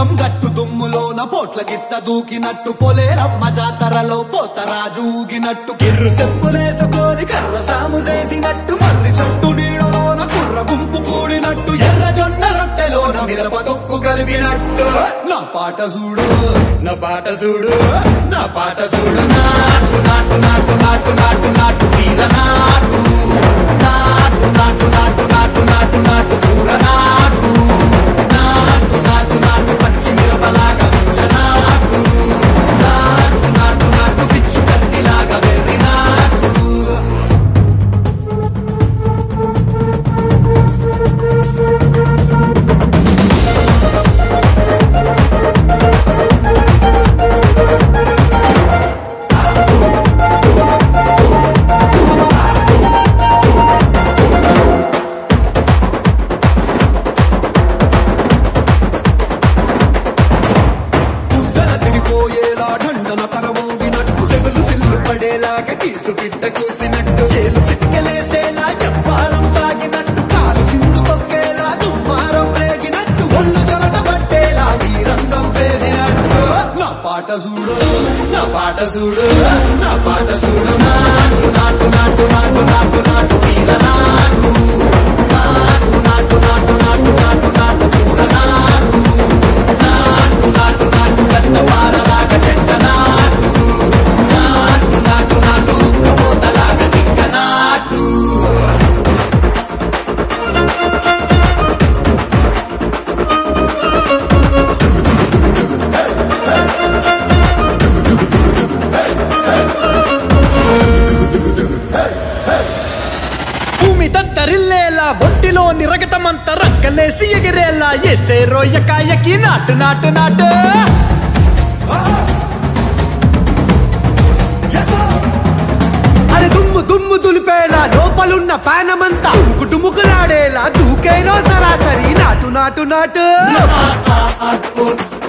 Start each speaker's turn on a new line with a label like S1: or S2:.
S1: లింగం గట్టు దుమ్ములోన పోట్ల గిత్త దూకినట్టు పొలేరమ్మ జాతరలో పోతరాజు ఊగినట్టు కిర్రు చెప్పులేసుకొని కర్ర సాము చేసినట్టు మర్రి చుట్టూ నీడలోన కుర్ర గుంపు కూడినట్టు ఎర్ర జొన్న రొట్టెలోన మిరప దొక్కు కలిపినట్టు నా పాట చూడు నా పాట చూడు నా పాట చూడు నాటు నాటు నాటు నాటు నాటు నాటు వీర నాటు నాటు నాటు నాటు నాటు నాటు నాటు కూర నాటు నాటు నాటు నాటు పచ్చి మిరపలాగా పిచ్చ నాటు నాటు నాటు నాటు పిచ్చు కత్తిలాగా వెర్రి నాటు గుండెల తిరిపోయేలా ఢండన కరమోగినట్టు సెవులు సిల్లు పడేలాగా కీసు పిట్ట కూసినట్టు చేలు సిక్కలేసేలా చెప్పారం సాగినట్టు కాలు సింధు తొక్కేలా దుమ్మారం రేగినట్టు ఒళ్ళు చెమట పట్టేలా ఈ రంగం చేసినట్టు నా పాట చూడు నా పాట చూడు నా పాట చూడు నాటు నాటు నాటు నాటు నాటు నాటు వీర నాటు నాటు నాటు నాటు నాటు నాటు నాటు కూర నాటు నాటు నాటు నాటు గంట పారలాగా చెట్ట నాటు నాటు నాటు నాటు ఉక్కబోతలాగా టిక్క నాటు
S2: భూమి దద్దరిల్లేలా ఒంటిలో నిరగతమంత రక్కలేసి ఎగిరేలా ఎసే రోయకాయకి నాటు నాటు నాటు
S3: అరే దుమ్ము దుమ్ము దులిపేలా లోపలున్న పానమంతా డుముకు డుముకులాడేలా దూకేరో సరాసరి నాటు నాటు నాటు
S1: నాటు